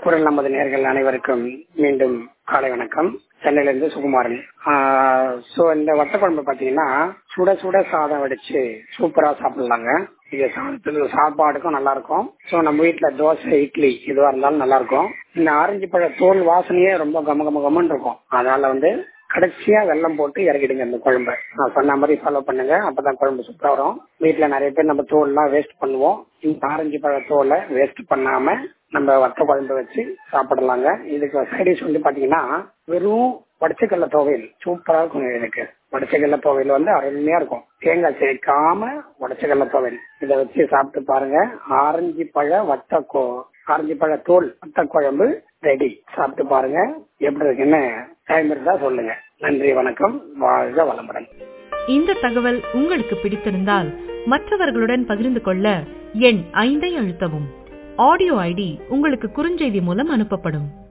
குரல் நமது நேர்கள் அனைவருக்கும் மீண்டும் காலை வணக்கம் சென்னையிலிருந்து சுகுமாரன் ஸோ இந்த வத்த குழம்பு பார்த்தீங்கன்னா சுட சுட சாதம் வடிச்சு சூப்பரா சாப்பிடலாங்க இது சாதத்துக்கு சாப்பாடுக்கும் நல்லா இருக்கும் ஸோ நம்ம வீட்டுல தோசை இட்லி எதுவா இருந்தாலும் நல்லா இருக்கும் இந்த ஆரஞ்சு பழ தோல் வாசனையே ரொம்ப கம கம கமன்னு இருக்கும் அதனால வந்து கடைசியா வெல்லம் போட்டு இறக்கிடுங்க இந்த குழம்பு நான் சொன்ன மாதிரி ஃபாலோ பண்ணுங்க அப்பதான் குழம்பு சூப்பரா வரும் வீட்டுல நிறைய பேர் நம்ம தோல் எல்லாம் வேஸ்ட் பண்ணுவோம் இந்த ஆரஞ்சு பழ தோலை வேஸ்ட் பண்ணாம நம்ம வத்த குழம்பு வச்சு சாப்பிடலாங்க இதுக்கு சைடிஷ் வந்து பாத்தீங்கன்னா வெறும் வடச்சக்கல்ல துவையல் சூப்பரா இருக்கும் எனக்கு வடச்சக்கல்ல துவையல் வந்து அருமையா இருக்கும் தேங்காய் சேர்க்காம வடச்சக்கல்ல துவையல் இதை வச்சு சாப்பிட்டு பாருங்க ஆரஞ்சு பழ வத்த கோ ஆரஞ்சு பழ தோல் வத்த குழம்பு ரெடி சாப்பிட்டு பாருங்க எப்படி இருக்குன்னு டைம் இருந்தா சொல்லுங்க நன்றி வணக்கம் வாழ்க வளமுடன் இந்த தகவல் உங்களுக்கு பிடித்திருந்தால் மற்றவர்களுடன் பகிர்ந்து கொள்ள எண் ஐந்தை அழுத்தவும் ஆடியோ ஐடி உங்களுக்கு குறுஞ்செய்தி மூலம் அனுப்பப்படும்